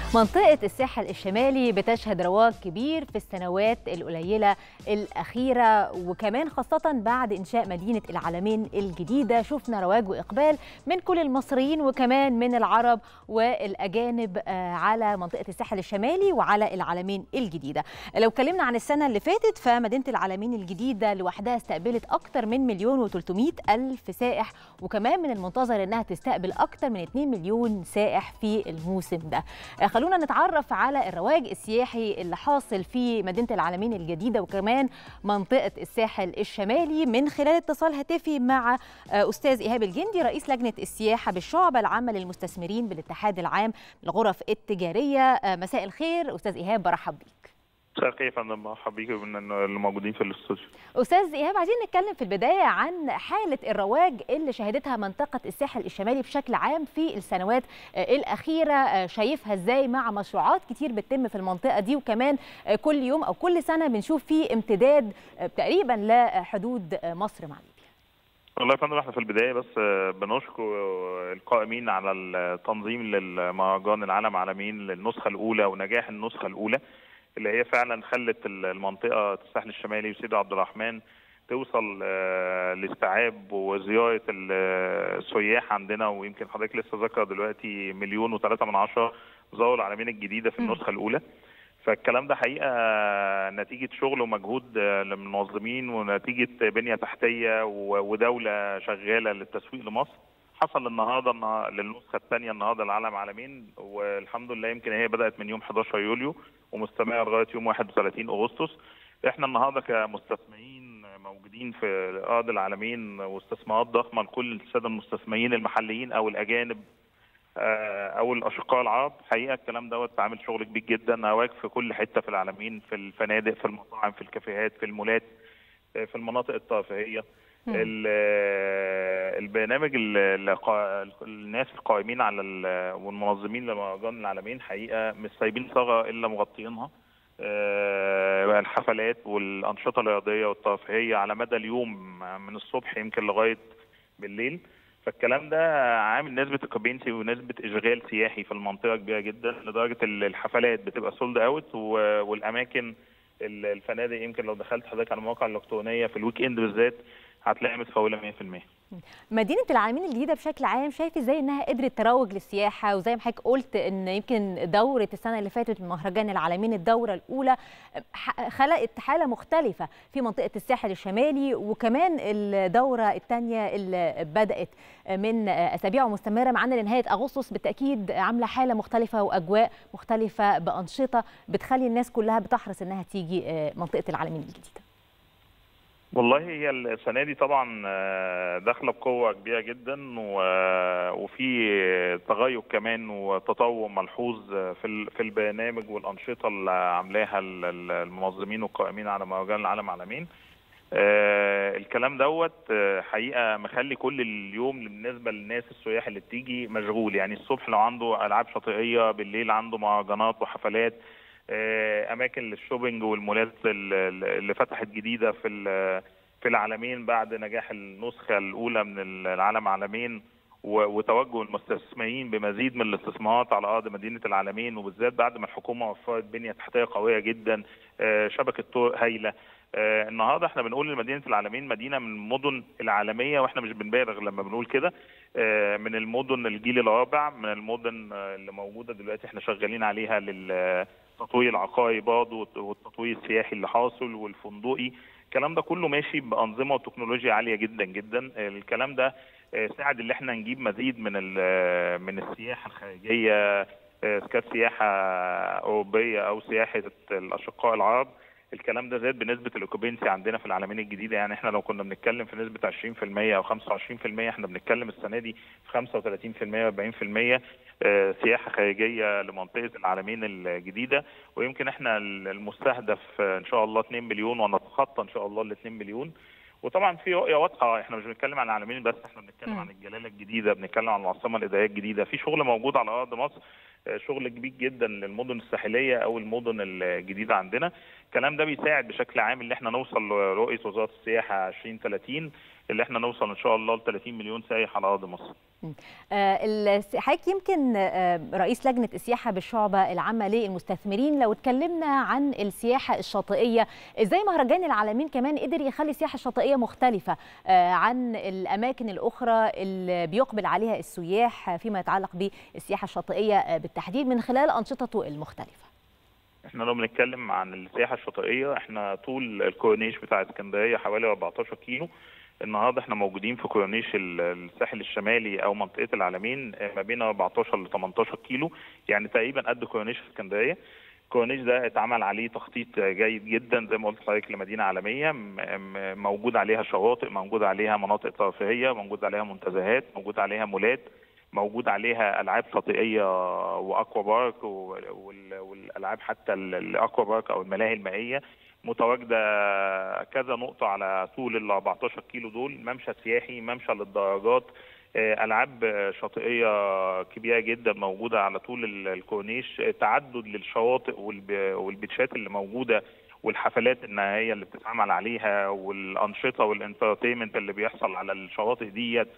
منطقة الساحل الشمالي بتشهد رواج كبير في السنوات القليلة الأخيرة وكمان خاصة بعد إنشاء مدينة العالمين الجديدة شفنا رواج وإقبال من كل المصريين وكمان من العرب والأجانب على منطقة الساحل الشمالي وعلى العالمين الجديدة لو اتكلمنا عن السنة اللي فاتت فمدينة العالمين الجديدة لوحدها استقبلت أكثر من مليون و300 ألف سائح وكمان من المنتظر إنها تستقبل أكثر من 2 مليون سائح في الموسم ده خلونا نتعرف على الرواج السياحي اللي حاصل في مدينة العالمين الجديدة وكمان منطقة الساحل الشمالي من خلال اتصال هاتفي مع أستاذ إيهاب الجندي رئيس لجنة السياحة بالشعبة العامة للمستثمرين بالاتحاد العام للغرف التجارية مساء الخير أستاذ إيهاب برحب بيك مساء الخير يا فندم مرحبا بيكم من اللي موجودين في الاستوديو. استاذ ايهاب عايزين نتكلم في البدايه عن حاله الرواج اللي شهدتها منطقه الساحل الشمالي بشكل عام في السنوات الاخيره شايفها ازاي مع مشروعات كتير بتتم في المنطقه دي وكمان كل يوم او كل سنه بنشوف فيه امتداد تقريبا لحدود مصر مع ليبيا. والله يا فندم احنا في البدايه بس بنشكر القائمين على التنظيم للمهرجان العالم عالمين للنسخه الاولى ونجاح النسخه الاولى. اللي هي فعلا خلت المنطقه الساحل الشمالي وسيدي عبد الرحمن توصل لاستيعاب وزياره السياح عندنا ويمكن حضرتك لسه ذكر دلوقتي مليون وثلاثة من عشرة زاروا العالمين الجديده في النسخه الاولى فالكلام ده حقيقه نتيجه شغل ومجهود للمنظمين ونتيجه بنيه تحتيه ودوله شغاله للتسويق لمصر حصل النهارده للنسخه الثانيه النهارده العالم عالمين والحمد لله يمكن هي بدات من يوم 11 يوليو ومستمره لغايه يوم 31 اغسطس احنا النهارده كمستثمرين موجودين في ارض العالمين واستثمارات ضخمه لكل الساده المستثمرين المحليين او الاجانب او الاشقاء العرب حقيقه الكلام دوت عامل شغل كبير جدا هواك في كل حته في العالمين في الفنادق في المطاعم في الكافيهات في المولات في المناطق الترفيهيه البرنامج الناس القائمين على والمنظمين لمهرجان العالمين حقيقه مش سايبين ثغره الا مغطيينها الحفلات والانشطه الرياضيه والترفيهيه على مدى اليوم من الصبح يمكن لغايه بالليل فالكلام ده عامل نسبه اوكوبينسي ونسبه اشغال سياحي في المنطقه كبيره جدا لدرجه الحفلات بتبقى سولد اوت والاماكن الفنادق يمكن لو دخلت حضرتك على المواقع الالكترونيه في الويك اند بالذات هتلاقي متفوله 100%. مدينه العالمين الجديده بشكل عام شايف ازاي انها قدرت تروج للسياحه وزي ما حضرتك قلت ان يمكن دوره السنه اللي فاتت من مهرجان العالمين الدوره الاولى خلقت حاله مختلفه في منطقه الساحل الشمالي وكمان الدوره الثانيه اللي بدات من اسابيع ومستمره معانا لنهايه اغسطس بالتاكيد عامله حاله مختلفه واجواء مختلفه بانشطه بتخلي الناس كلها بتحرص انها تيجي منطقه العالمين الجديده. والله هي السنه دي طبعا داخله بقوه كبيره جدا وفي تغير كمان وتطور ملحوظ في في البرنامج والانشطه اللي عاملاها المنظمين والقائمين على مهرجان العالم عالمين الكلام دوت حقيقه مخلي كل اليوم بالنسبه للناس السياح اللي بتيجي مشغول يعني الصبح لو عنده العاب شاطئيه بالليل عنده مهرجانات وحفلات اماكن للشوبينج والمولات اللي فتحت جديده في في العالمين بعد نجاح النسخه الاولى من العالم عالمين وتوجه المستثمرين بمزيد من الاستثمارات على ارض مدينه العالمين وبالذات بعد ما الحكومه وفرت بنيه تحتيه قويه جدا شبكه طرق هايله النهارده احنا بنقول ان مدينه العالمين مدينه من المدن العالميه واحنا مش بنبالغ لما بنقول كده من المدن الجيل الرابع من المدن اللي موجوده دلوقتي احنا شغالين عليها للتطوير العقاري برضه والتطوير السياحي اللي حاصل والفندقي الكلام ده كله ماشي بانظمه وتكنولوجيا عاليه جدا جدا الكلام ده ساعد ان احنا نجيب مزيد من من السياحه الخارجيه كانت سياحه اوروبيه او سياحه الاشقاء العرب الكلام ده زاد بنسبه الاوكوبينسي عندنا في العالمين الجديده يعني احنا لو كنا بنتكلم في نسبه 20% او 25% احنا بنتكلم السنه دي في 35% و40% سياحه خارجيه لمنطقه العالمين الجديده ويمكن احنا المستهدف ان شاء الله 2 مليون ونتخطى ان شاء الله ال 2 مليون وطبعا في رؤيه واضحه احنا مش بنتكلم عن العالمين بس احنا بنتكلم عن الجلاله الجديده بنتكلم عن العاصمه الاداريه الجديده في شغل موجود على ارض مصر شغل كبير جدا للمدن الساحليه او المدن الجديده عندنا الكلام ده بيساعد بشكل عام ان احنا نوصل لرؤيه وزاره السياحه 2030 اللي احنا نوصل ان شاء الله ل 30 مليون سايح على ارض مصر. حضرتك يمكن رئيس لجنه السياحه بالشعبه العامه للمستثمرين لو اتكلمنا عن السياحه الشاطئيه ازاي مهرجان العالمين كمان قدر يخلي السياحه الشاطئيه مختلفه عن الاماكن الاخرى اللي بيقبل عليها السياح فيما يتعلق بالسياحه الشاطئيه بالتحديد من خلال انشطته المختلفه احنا لو بنتكلم عن السياحه الشاطئيه احنا طول الكورنيش بتاع اسكندريه حوالي 14 كيلو النهارده احنا موجودين في كورنيش الساحل الشمالي او منطقه العلمين ما بين 14 ل 18 كيلو يعني تقريبا قد كورنيش اسكندريه الكورنيش ده اتعمل عليه تخطيط جيد جدا زي ما قلت لحضرتك لمدينه عالميه موجود عليها شواطئ موجود عليها مناطق ترفيهيه موجود عليها منتزهات موجود عليها مولات موجود عليها العاب شاطئيه واكوا بارك والالعاب حتى الاكوا بارك او الملاهي المائيه متواجده كذا نقطه على طول ال 14 كيلو دول ممشى سياحي ممشى للدراجات العاب شاطئيه كبيره جدا موجوده على طول الكورنيش تعدد للشواطئ والبيتشات اللي موجوده والحفلات النهائيه اللي بتتعمل عليها والانشطه والانترتينمنت اللي بيحصل على الشواطئ ديت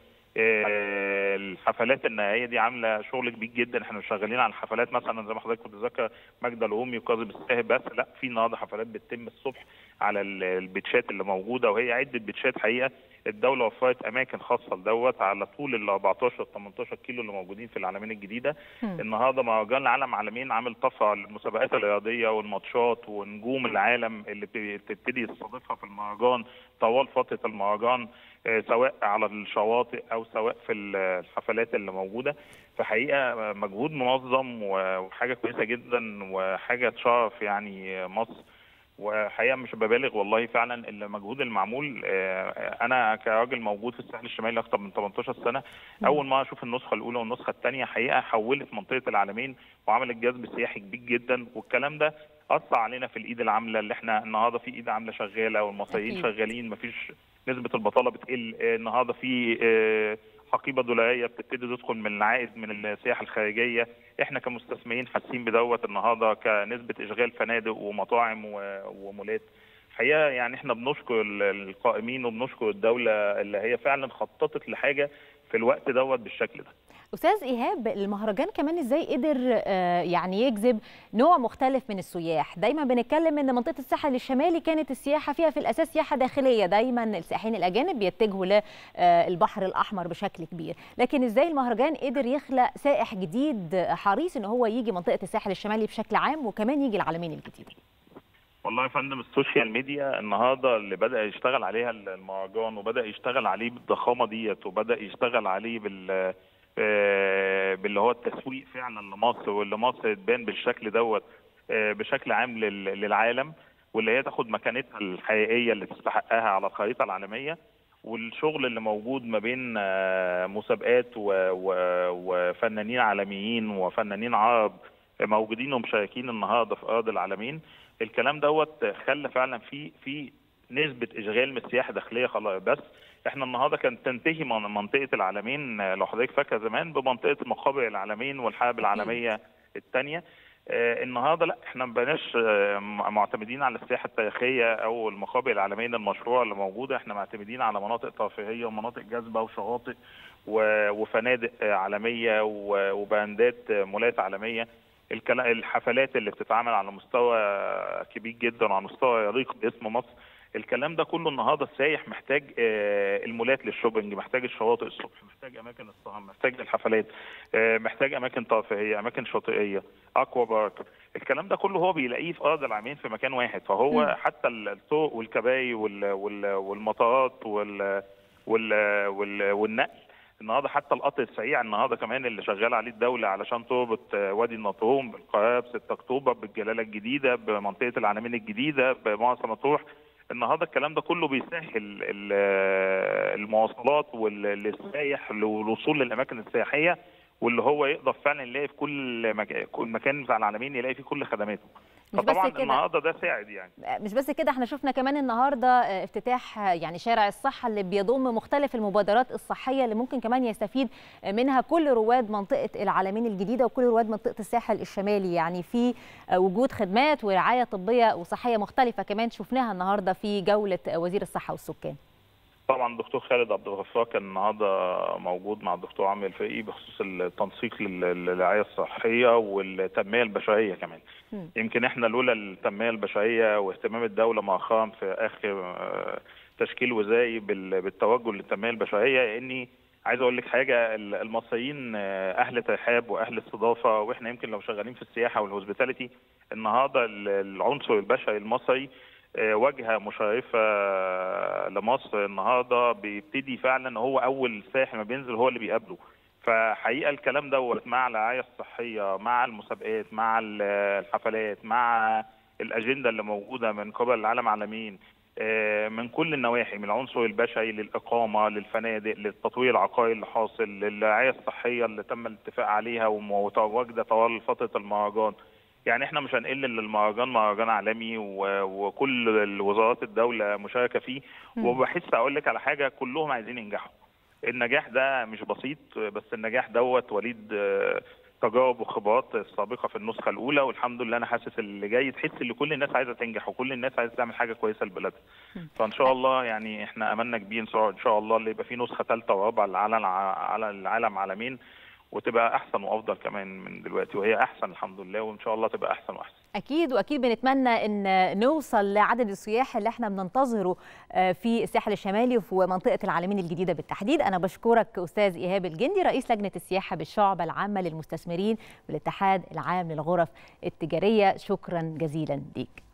الحفلات النهائيه دي عامله شغل كبير جدا احنا شغالين على الحفلات مثلا زي ما حضرتك كنت ذاكر ماجدة الرومي وكاظم الساهر بس لا في النهارده حفلات بتتم الصبح على البيتشات اللي موجوده وهي عده بيتشات حقيقه الدوله وفرت اماكن خاصه لدوت على طول ال 14 18 كيلو اللي موجودين في العالمين الجديده م. النهارده مهرجان العالم عالمين عامل طفره للمسابقات الرياضيه والماتشات ونجوم العالم اللي بتبتدي يستضيفها في المهرجان طوال فتره المهرجان سواء على الشواطئ او سواء في الحفلات اللي موجوده فحقيقه مجهود منظم وحاجه كويسه جدا وحاجه تشرف يعني مصر وحقيقه مش ببالغ والله فعلا المجهود المعمول انا كراجل موجود في الساحل الشمالي اكثر من 18 سنه اول ما اشوف النسخه الاولى والنسخه الثانيه حقيقه حولت منطقه العالمين وعملت جذب سياحي كبير جدا والكلام ده اثر علينا في الايد العامله اللي احنا النهارده في ايد عامله شغاله والمصريين شغالين مفيش نسبه البطاله بتقل النهارده في حقيبه دولاريه بتبتدي تدخل من العائد من السياحه الخارجيه احنا كمستثمرين حاسين بدوت النهارده كنسبه اشغال فنادق ومطاعم ومولات الحقيقه يعني احنا بنشكر القائمين وبنشكر الدوله اللي هي فعلا خططت لحاجه في الوقت دوت بالشكل ده استاذ ايهاب المهرجان كمان ازاي قدر يعني يجذب نوع مختلف من السياح دايما بنتكلم ان منطقه الساحل الشمالي كانت السياحه فيها في الاساس سياحه داخليه دايما السائحين الاجانب بيتجهوا للبحر الاحمر بشكل كبير لكن ازاي المهرجان قدر يخلق سائح جديد حريص ان هو يجي منطقه الساحل الشمالي بشكل عام وكمان يجي العالمين الجديد والله يا فندم السوشيال ميديا النهارده اللي بدا يشتغل عليها المهرجان وبدا يشتغل عليه بالضخامه ديت وبدا يشتغل عليه بال باللي هو التسويق فعلا لمصر واللي مصر تبان بالشكل دوت بشكل عام للعالم واللي هي تاخد مكانتها الحقيقيه اللي تستحقها على الخريطه العالميه والشغل اللي موجود ما بين مسابقات وفنانين عالميين وفنانين عرب موجودين ومشاركين النهارده في ارض العالمين الكلام دوت خلى فعلا في في نسبه اشغال من السياحه الداخليه خلاص بس احنا النهارده كانت تنتهي منطقه العالمين لو حضرتك فاكر زمان بمنطقه مقابر العالمين والحلب العالميه الثانيه آه النهارده لا احنا ما بقيناش آه معتمدين على السياحه التاريخيه او المقابر العالمين المشروع اللي موجوده احنا معتمدين على مناطق ترفيهيه ومناطق جاذبه وشواطئ وفنادق آه عالميه وبراندات مولات عالميه الحفلات اللي بتتعمل على مستوى كبير جدا وعلى مستوى يليق باسم مصر الكلام ده كله النهارده السايح محتاج المولات للشوبنج محتاج الشواطئ الصبح محتاج اماكن الصهام محتاج الحفلات محتاج اماكن ترفيهيه اماكن شاطئيه اكوا بارك الكلام ده كله هو بيلاقيه في ارض العامين في مكان واحد فهو م. حتى الطرق والكباري والمطارات وال وال والنقل النهارده حتى القطر السريع النهارده كمان اللي شغال عليه الدوله علشان تربط وادي النطرون بالقاهره ب 6 اكتوبر بالجلاله الجديده بمنطقه العلمين الجديده بمرسى مطروح النهارده الكلام ده كله بيسهل المواصلات للسايح للوصول للاماكن السياحيه واللي هو يقدر فعلا يلاقي في كل مكان كل مكان بتاع العالمين يلاقي فيه كل خدماته مش فطبعا بس كده النهارده ده ساعد يعني مش بس كده احنا شفنا كمان النهارده افتتاح يعني شارع الصحه اللي بيضم مختلف المبادرات الصحيه اللي ممكن كمان يستفيد منها كل رواد منطقه العالمين الجديده وكل رواد منطقه الساحل الشمالي يعني في وجود خدمات ورعايه طبيه وصحيه مختلفه كمان شفناها النهارده في جوله وزير الصحه والسكان طبعا الدكتور خالد عبد الغفار كان النهارده موجود مع الدكتور عامر الفقي بخصوص التنسيق للرعايه الصحيه والتنميه البشريه كمان. م. يمكن احنا لولا التنميه البشريه واهتمام الدوله مؤخرا في اخر تشكيل وزاري بالتوجه للتنميه البشريه اني عايز اقول لك حاجه المصريين اهل ترحاب واهل استضافه واحنا يمكن لو شغالين في السياحه والهوسبيتاليتي النهارده العنصر البشري المصري واجهه مشرفه لمصر النهارده بيبتدي فعلا هو اول سائح ما بينزل هو اللي بيقابله فحقيقه الكلام دوت مع الرعايه الصحيه مع المسابقات مع الحفلات مع الاجنده اللي موجوده من قبل العالم عالمين من كل النواحي من العنصر البشري للاقامه للفنادق للتطوير العقاري اللي حاصل للرعايه الصحيه اللي تم الاتفاق عليها ومتواجده طوال فتره المهرجان يعني احنا مش هنقل للمهرجان مهرجان عالمي وكل وزارات الدوله مشاركه فيه وبحس اقول لك على حاجه كلهم عايزين ينجحوا النجاح ده مش بسيط بس النجاح دوت وليد تجارب وخبرات السابقه في النسخه الاولى والحمد لله انا حاسس اللي جاي تحس ان كل الناس عايزه تنجح وكل الناس عايزه تعمل حاجه كويسه لبلدها فان شاء الله يعني احنا املنا كبير ان شاء الله اللي يبقى في نسخه ثالثه ورابعه على على العالم عالمين وتبقى احسن وافضل كمان من دلوقتي وهي احسن الحمد لله وان شاء الله تبقى احسن واحسن اكيد واكيد بنتمنى ان نوصل لعدد السياح اللي احنا بننتظره في الساحل الشمالي وفي منطقه العالمين الجديده بالتحديد انا بشكرك استاذ ايهاب الجندي رئيس لجنه السياحه بالشعبه العامه للمستثمرين بالاتحاد العام للغرف التجاريه شكرا جزيلا ليك